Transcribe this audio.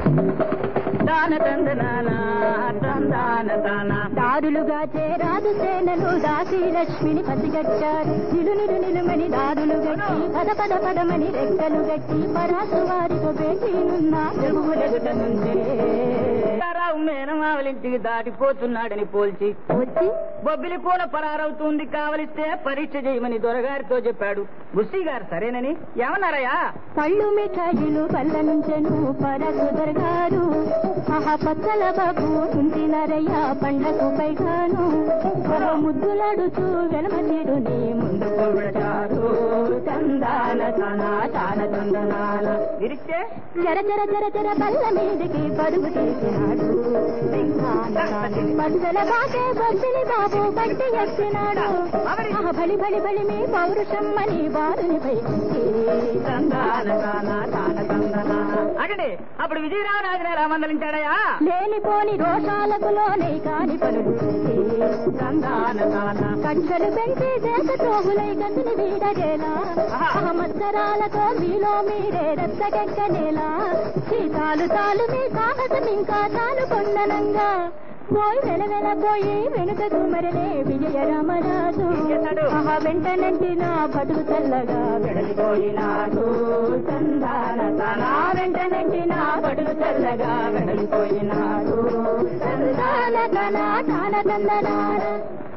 దాన తందనాన తందాన తాన దారులుగా చేరాదు సేనలు దాసి లక్ష్మిని పసిగట్టారు నిలు నిలు నిలుమని దారులు గట్టి పద పద పదమని రెక్కలు గట్టి పరాసు వారితో పేటీనున్న చెగుములెదుట నుంచే రావు మేనమావలింటికి దాటిపోతున్నాడని పోల్చి వచ్చి బొబ్బిలి కూడా పరారవుతుంది కావలిస్తే పరీక్ష చేయమని దొరగారితో చెప్పాడు బుస్సీ గారు సరేనని ఏమన్నారయ్యా పళ్ళు మిఠాయిలు పళ్ళ నుంచెను పరకు దొరగారు ఆహా పచ్చల బాబు ఉంచినారయ్య పండ్లకు పైగాను మరో ముద్దులాడుచూ వెలమతీరుని ముందు కొడతారు తందాన తన తాన తందనాన విరిస్తే జర జర జర జర బల్ల మీదకి పరుగు తీసినాడు పట్టుదల బాటే బొబ్బిలి బాబు బట్టి ఎక్కినాడు ఆహా బలి బలి బలి మీ పౌరుషం అని వారునిపై తందాన తాన తాన తందనాన అగండి అప్పుడు విజయరామరాజుని ఎలా మందలించాడయ్యా లేనిపోని రోషాలకు లోనే కాని పనులు చేసి తందాన తాన కక్షలు పెంచి దేశ ద్రోహులై గతిని వీడగేలా మత్సరాలతో మీలో మీరే రచ్చగెక్కనేలా సీతాలు తాలు మీ సాహసం ఇంకా తాను కొండనంగా పోయి వెలవెల పోయి వెనుకకు మరలే విజయ రామరాజు చేశాడు? ఆహా వెంటనంటిన బతుకు చల్లగా వెడలిపోయినాడు తందాన తన వెంటనంటిన బడులు చల్లగా వెడలిపోయినాడు తందాన తన తాన తందనాన